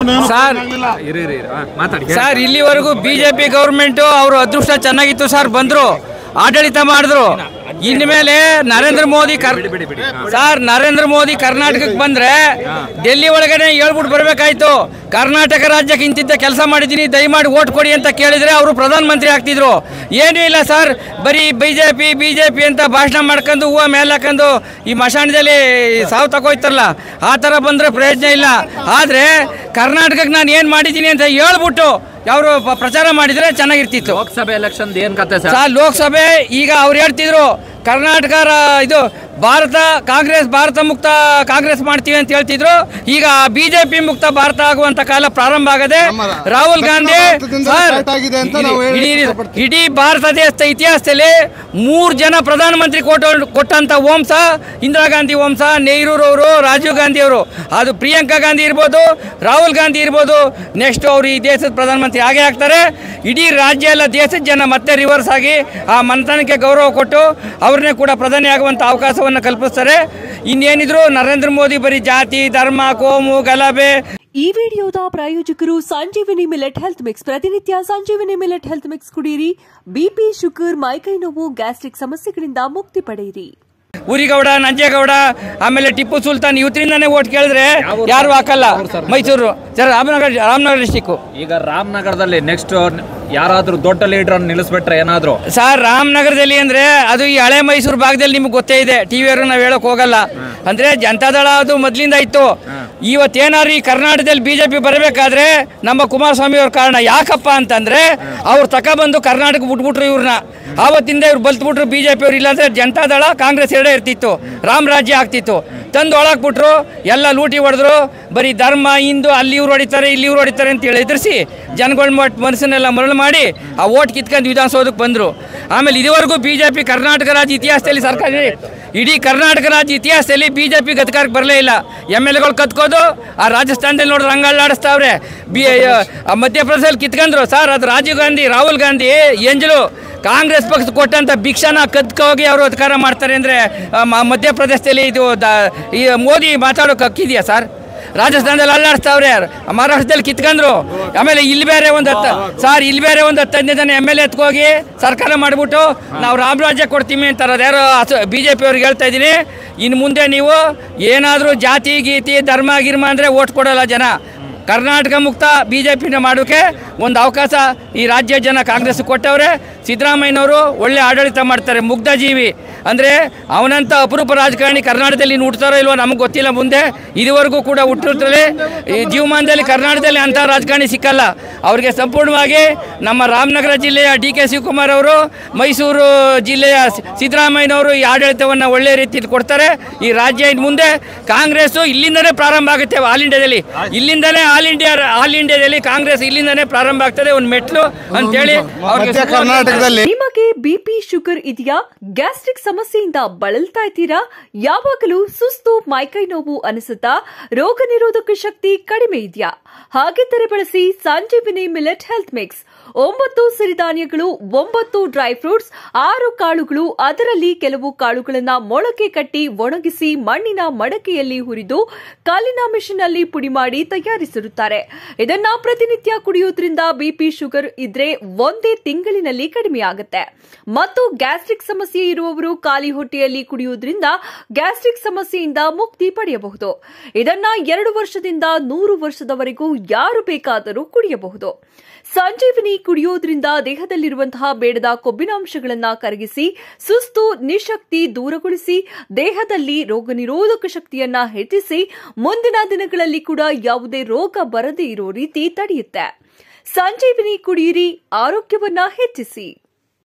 Sir ಇರಿ ಇರಿ ಇರಿ. ಹಾ, ಮಾತಾಡಿ ಸರ್ ಇಲ್ಲಿವರೆಗೂ ಬಿಜೆಪಿ ಗೌರ್ಮೆಂಟ್ ಅವರು ಅದೃಷ್ಟ ಚೆನ್ನಾಗಿತ್ತು ಸರ್ ಬಂದ್ರು ಆಡಳಿತ ಮಾಡಿದ್ರು ಇನ್ಮೇಲೆ ನರೇಂದ್ರ ಮೋದಿ ಕರ್ ಸರ್ ನರೇಂದ್ರ ಮೋದಿ ಕರ್ನಾಟಕಕ್ಕೆ ಬಂದ್ರೆ ಡೆಲ್ಲಿ ಒಳಗಡೆ ಹೇಳ್ಬಿಟ್ಟು ಬರ್ಬೇಕಾಯ್ತು ಕರ್ನಾಟಕ ರಾಜ್ಯಕ್ಕೆ ಇಂತಿದ್ದ ಕೆಲಸ ಮಾಡಿದ್ದೀನಿ ದಯಮಾಡಿ ಓಟ್ ಕೊಡಿ ಅಂತ ಕೇಳಿದ್ರೆ ಅವರು ಪ್ರಧಾನಮಂತ್ರಿ ಆಗ್ತಿದ್ರು ಏನೂ ಇಲ್ಲ ಸರ್ ಬರೀ ಬಿಜೆಪಿ ಬಿಜೆಪಿ ಅಂತ ಭಾಷಣ ಮಾಡ್ಕೊಂಡು ಹೂವು ಮೇಲೆ ಹಾಕೊಂಡು ಈ ಮಶಾಣದಲ್ಲಿ ಸಾವು ತಗೋಯ್ತಾರಲ್ಲ ಆ ಥರ ಬಂದ್ರೆ ಪ್ರಯೋಜನ ಇಲ್ಲ ಆದರೆ ಕರ್ನಾಟಕಕ್ಕೆ ನಾನು ಏನು ಮಾಡಿದ್ದೀನಿ ಅಂತ ಹೇಳ್ಬಿಟ್ಟು ಅವರು ಪ್ರಚಾರ ಮಾಡಿದ್ರೆ ಚೆನ್ನಾಗಿರ್ತಿತ್ತು ಲೋಕಸಭೆ ಎಲೆಕ್ಷನ್ ಏನ್ ಕತೆ ಸರ್ ಸರ್ ಲೋಕಸಭೆ ಈಗ ಅವ್ರು ಹೇಳ್ತಿದ್ರು ಕರ್ನಾಟಕ ರ- ಇದು ಭಾರತ ಕಾಂಗ್ರೆಸ್ ಭಾರತ ಮುಕ್ತ ಕಾಂಗ್ರೆಸ್ ಮಾಡ್ತೀವಿ ಅಂತ ಹೇಳ್ತಿದ್ರು ಈಗ ಬಿಜೆಪಿ ಮುಕ್ತ ಭಾರತ ಆಗುವಂತ ಕಾಲ ಪ್ರಾರಂಭ ಆಗದೆ ರಾಹುಲ್ ಗಾಂಧಿ ಭಾರತದಿಂದ ಸರ್, start ಆಗಿದೆ ಅಂತ ನಾವು ಹೇಳಕ್ ಇಡೀ ಇಷ್ಟಪಡ್ತೀವಿ. ಇಡೀ ಭಾರತ ದೇಶದ ಇತಿಹಾಸದಲ್ಲಿ ಮೂರು ಜನ ಪ್ರಧಾನಮಂತ್ರಿ ಕೊಟ್ಟ ಕೊಟ್ಟಂತ ವಂಶ ಇಂದಿರಾ ಗಾಂಧಿ ವಂಶ ನೆಹರೂರವರು ರಾಜೀವ್ ಗಾಂಧಿ ಅವರು ಅದು ಪ್ರಿಯಾಂಕಾ ಗಾಂಧಿ ಇರ್ಬೋದು ರಾಹುಲ್ ಗಾಂಧಿ ಇರ್ಬೋದು ನೆಕ್ಸ್ಟ್ ಅವರು ಈ ದೇಶದ ಪ್ರಧಾನಮಂತ್ರಿ ಆಗೇ ಆಗ್ತಾರೆ ಇಡೀ ರಾಜ್ಯ ಎಲ್ಲ ದೇಶದ ಜನ ಮತ್ತೆ ರಿವರ್ಸ್ ಆಗಿ ಆ ಮಂಥನಕ್ಕೆ ಗೌರವ ಕೊಟ್ಟು ಅವ್ರನ್ನೇ ಕೂಡ ಪ್ರಧಾನಿ ಆಗುವಂಥ ಅವಕಾಶವನ್ನು ಕಲ್ಪಿಸ್ತಾರೆ ಇನ್ನೇನಿದ್ರು ನರೇಂದ್ರ ಮೋದಿ ಬರೀ ಜಾತಿ ಧರ್ಮ ಕೋಮು ಗಲಭೆ ಈ ವಿಡಿಯೋದ ಪ್ರಾಯೋಜಕರು ಸಂಜೀವಿನಿ ಮಿಲೆಟ್ ಹೆಲ್ತ್ ಮಿಕ್ಸ್ ಪ್ರತಿನಿತ್ಯ ಸಂಜೀವಿನಿ ಮಿಲೆಟ್ ಹೆಲ್ತ್ ಮಿಕ್ಸ್ ಕುಡಿಯಿರಿ ಬಿಪಿ ಶುಗರ್ ಮೈಕೈ ನೋವು ಗ್ಯಾಸ್ಟ್ರಿಕ್ ಸಮಸ್ಯೆಗಳಿಂದ ಮುಕ್ತಿ ಪಡೆಯಿರಿ ಊರಿಗೌಡ ನಂಜೇಗೌಡ ಆಮೇಲೆ ಟಿಪ್ಪು ಸುಲ್ತಾನ್ ಇವತ್ತಿನಿಂದಾನೇ ಓಟ್ ಕೇಳಿದ್ರೆ ಯಾರು ಹಾಕಲ್ಲ ಮೈಸೂರು ಸರ್ ರಾಮನಗರ ರಾಮನಗರ ಡಿಸ್ಟಿಕ್ಕು ಈಗ ರಾಮನಗರದಲ್ಲಿ ನೆಕ್ಸ್ಟ್ ಯಾರಾದ್ರೂ ದೊಡ್ಡ ಲೀಡರ್ ನಿಲ್ಲಿಸ್ಬಿಟ್ರೆ ಏನಾದ್ರು ಸರ್ ರಾಮನಗರದಲ್ಲಿ ಅಂದ್ರೆ ಅದು ಈ ಹಳೆ ಮೈಸೂರು ಭಾಗದಲ್ಲಿ ನಿಮ್ಗೆ ಗೊತ್ತೇ ಇದೆ ಟಿವಿಯವರು ನಾವು ಹೇಳಕ್ ಹೋಗಲ್ಲ ಅಂದ್ರೆ ಜನತಾದಳ ಅದು ಮೊದಲಿಂದ ಇತ್ತು ಇವತ್ತೇನಾದ್ರು ಈ ಕರ್ನಾಟಕದಲ್ಲಿ ಬಿಜೆಪಿ ಬರಬೇಕಾದ್ರೆ ನಮ್ಮ ಕುಮಾರಸ್ವಾಮಿ ಅವ್ರ ಕಾರಣ ಯಾಕಪ್ಪ ಅಂತಂದ್ರೆ ಅವ್ರು ತಗೊಬಂದು ಕರ್ನಾಟಕ ಬಿಟ್ಬಿಟ್ರು ಇವ್ರನ್ನ ಆವತ್ತಿಂದ ಇವ್ರು ಬಲ್ತ್ಬಿಟ್ರು ಬಿಜೆಪಿ ಅವ್ರು ಇಲ್ಲಾಂದ್ರೆ ಜನತಾದಳ ಕಾಂಗ್ರೆಸ್ ಎರಡೇ ಇರ್ತಿತ್ತು ರಾಮ್ ರಾಜ್ಯ ಆಗ್ತಿತ್ತು ತಂದು ಒಳಾಕ್ಬಿಟ್ರು ಎಲ್ಲ ಲೂಟಿ ಹೊಡೆದ್ರು ಬರೀ ಧರ್ಮ ಹಿಂದೂ ಅಲ್ಲಿ ಇವ್ರು ಹೊಡಿತಾರೆ ಇಲ್ಲಿ ಇವ್ರು ಹೊಡಿತಾರೆ ಅಂತ ಹೇಳಿ ಎದುರಿಸಿ ಜನಗಳ ಮಟ್ ಮನಸ್ಸನ್ನೆಲ್ಲ ಮರಳು ಮಾಡಿ ಆ ಓಟ್ ಕಿತ್ಕೊಂಡು ವಿಧಾನಸೌಧಕ್ಕೆ ಬಂದರು ಆಮೇಲೆ ಇದುವರೆಗೂ ಬಿ ಜೆ ಪಿ ಕರ್ನಾಟಕ ರಾಜ್ಯ ಇತಿಹಾಸದಲ್ಲಿ ಸರ್ಕಾರ ಇಡೀ ಕರ್ನಾಟಕ ರಾಜ್ಯ ಇತಿಹಾಸದಲ್ಲಿ ಬಿ ಜೆ ಪಿ ಗದಕಾರಕ್ಕೆ ಬರಲೇ ಇಲ್ಲ ಎಮ್ ಎಲ್ ಎಗಳು ಕತ್ಕೋದು ಆ ರಾಜಸ್ಥಾನದಲ್ಲಿ ನೋಡಿದ್ರೆ ರಂಗಾಳಾಡಿಸ್ತಾವ್ರೆ ಬಿ ಆ ಮಧ್ಯಪ್ರದೇಶದಲ್ಲಿ ಕಿತ್ಕೊಂಡ್ರು ಸರ್ ಅದು ರಾಜೀವ್ ಗಾಂಧಿ ರಾಹುಲ್ ಗಾಂಧಿ ಎಂಜಲು ಕಾಂಗ್ರೆಸ್ ಪಕ್ಷ ಕೊಟ್ಟಂತ ಭಿಕ್ಷಾನ ಕದ್ಕೋಗಿ ಅವರು ಅಧಿಕಾರ ಮಾಡ್ತಾರೆ ಅಂದರೆ ಮಧ್ಯಪ್ರದೇಶದಲ್ಲಿ ಇದು ದ- ಈ ಮೋದಿ ಮಾತಾಡೋಕೆ ಹಕ್ಕಿದೆಯಾ ಸರ್ ರಾಜಸ್ಥಾನದಲ್ಲಿ ಅಲ್ಲಾಡಿಸ್ತಾವ್ರೆ ಮಹಾರಾಷ್ಟ್ರದಲ್ಲಿ ಕಿತ್ಕೊಂಡ್ರು ಆಮೇಲೆ ಇಲ್ಲಿ ಬೇರೆ ಒಂದು ಹತ್ತು ಸರ್ ಇಲ್ಲಿ ಬೇರೆ ಒಂದು ಹತ್ತು ಹದಿನೈದು ಜನ ಎಮ್ ಎಲ್ ಎತ್ಕೋಗಿ ಸರ್ಕಾರ ಮಾಡಿಬಿಟ್ಟು ನಾವು ರಾಮರಾಜ್ಯ ಕೊಡ್ತೀವಿ ಅಂತಾರೆ ಯಾರೋ ಬಿ ಜೆ ಪಿ ಅವ್ರಿಗೆ ಹೇಳ್ತಾ ಇದ್ದೀನಿ ಇನ್ನು ಮುಂದೆ ನೀವು ಏನಾದರೂ ಜಾತಿ ಗೀತಿ ಧರ್ಮ ಗಿರ್ಮ ಅಂದರೆ ಓಟ್ ಕೊಡೋಲ್ಲ ಜನ ಕರ್ನಾಟಕ ಮುಕ್ತ ಬಿ ಜೆ ಪಿನ ಮಾಡೋಕ್ಕೆ ಒಂದು ಅವಕಾಶ ಈ ರಾಜ್ಯ ಜನ ಕಾಂಗ್ರೆಸ್ ಕೊಟ್ಟವ್ರೆ ಸಿದ್ದರಾಮಯ್ಯನವರು ಒಳ್ಳೆ ಆಡಳಿತ ಮಾಡ್ತಾರೆ ಮುಗ್ಧ ಜೀವಿ ಅಂದರೆ ಅವನಂತ ಅಪರೂಪ ರಾಜಕಾರಣಿ ಕರ್ನಾಟಕದಲ್ಲಿ ಇನ್ನು ಹುಟ್ತಾರೋ ಇಲ್ವೋ ನಮಗೆ ಗೊತ್ತಿಲ್ಲ ಮುಂದೆ ಇದುವರೆಗೂ ಕೂಡ ಹುಟ್ಟಿರ್ತಾರೆ ಈ ಜೀವಮಾನದಲ್ಲಿ ಕರ್ನಾಟಕದಲ್ಲಿ ಅಂಥ ರಾಜಕಾರಣಿ ಸಿಕ್ಕಲ್ಲ ಅವರಿಗೆ ಸಂಪೂರ್ಣವಾಗಿ ನಮ್ಮ ರಾಮನಗರ ಜಿಲ್ಲೆಯ ಡಿ ಕೆ ಶಿವಕುಮಾರ್ ಅವರು ಮೈಸೂರು ಜಿಲ್ಲೆಯ ಸಿ- ಸಿದ್ದರಾಮಯ್ಯನವರು ಈ ಆಡಳಿತವನ್ನು ಒಳ್ಳೆ ರೀತಿಯಲ್ಲಿ ಕೊಡ್ತಾರೆ ಈ ರಾಜ್ಯ ಇನ್ನು ಮುಂದೆ ಕಾಂಗ್ರೆಸ್ಸು ಇಲ್ಲಿಂದನೇ ಪ್ರಾರಂಭ ಆಗುತ್ತೆ ಆಲ್ ಇಂಡಿಯಾದಲ್ಲಿ ಇಲ್ಲಿಂದಲೇ ಆಲ್ ಇಂಡಿಯಾ ಆಲ್ ಇಂಡಿಯಾದಲ್ಲಿ ಕಾಂಗ್ರೆಸ್ ಇಲ್ಲಿಂದನೇ ಪ್ರಾರಂಭ ಆಗ್ತದೆ ಒಂದು ಮೆಟ್ಲು ಅಂತೇಳಿ ಅವ್ರಿಗೆ ಮಧ್ಯ ಕರ್ನಾಟಕದಲ್ಲಿ ನಿಮಗೆ ಬಿಪಿ ಶುಗರ್ ಇದೆಯಾ ಗ್ಯಾಸ್ಟ್ರಿಕ್ ಸಮಸ್ಯೆಯಿಂದ ಬಳಲ್ತಾ ಇದ್ದೀರಾ ಯಾವಾಗಲೂ ಸುಸ್ತು ಮೈಕೈ ನೋವು ಅನಿಸುತ್ತಾ ರೋಗ ನಿರೋಧಕ ಶಕ್ತಿ ಕಡಿಮೆ ಇದೆಯಾ ಹಾಗಿದ್ದರೆ ಬಳಸಿ ಸಂಜೀವಿನಿ ಮಿಲೆಟ್ ಹೆಲ್ತ್ ಮಿಕ್ಸ್ ಒಂಬತ್ತು ಸಿರಿಧಾನ್ಯಗಳು ಒಂಬತ್ತು ಡ್ರೈ ಫ್ರೂಟ್ಸ್ ಆರು ಕಾಳುಗಳು ಅದರಲ್ಲಿ ಕೆಲವು ಕಾಳುಗಳನ್ನ ಮೊಳಕೆ ಕಟ್ಟಿ ಒಣಗಿಸಿ ಮಣ್ಣಿನ ಮಡಕೆಯಲ್ಲಿ ಹುರಿದು ಕಲ್ಲಿನ ಮಿಷನ್ ಅಲ್ಲಿ ಪುಡಿ ಮಾಡಿ ತಯಾರಿಸಿರುತ್ತಾರೆ ಇದನ್ನ ಪ್ರತಿನಿತ್ಯ ಕುಡಿಯೋದ್ರಿಂದ ಬಿಪಿ ಶುಗರ್ ಇದ್ರೆ ಒಂದೇ ತಿಂಗಳಿನಲ್ಲಿ ಕಡಿಮೆಯಾಗುತ್ತೆ ಮತ್ತು ಗ್ಯಾಸ್ಟ್ರಿಕ್ ಸಮಸ್ಯೆ ಇರುವವರು ಖಾಲಿ ಹೊಟ್ಟೆಯಲ್ಲಿ ಕುಡಿಯುವುದರಿಂದ ಗ್ಯಾಸ್ಟ್ರಿಕ್ ಸಮಸ್ಯೆಯಿಂದ ಮುಕ್ತಿ ಪಡೆಯಬಹುದು ಇದನ್ನ ಎರಡು ವರ್ಷದಿಂದ ನೂರು ವರ್ಷದವರೆಗೂ ಯಾರು ಬೇಕಾದರೂ ಕುಡಿಯಬಹುದು ಸಂಜೀವಿನಿ ಕುಡಿಯೋದ್ರಿಂದ ದೇಹದಲ್ಲಿರುವಂತಹ ಬೇಡದ ಕೊಬ್ಬಿನಾಂಶಗಳನ್ನ ಕರಗಿಸಿ ಸುಸ್ತು ನಿಶಕ್ತಿ ದೂರಗೊಳಿಸಿ ದೇಹದಲ್ಲಿ ರೋಗ ನಿರೋಧಕ ಶಕ್ತಿಯನ್ನ ಹೆಚ್ಚಿಸಿ ಮುಂದಿನ ದಿನಗಳಲ್ಲಿ ಕೂಡ ಯಾವುದೇ ರೋಗ ಬರದೇ ಇರೋ ರೀತಿ ತಡೆಯುತ್ತೆ ಸಂಜೀವಿನಿ ಕುಡಿಯಿರಿ ಆರೋಗ್ಯವನ್ನ ಹೆಚ್ಚಿಸಿ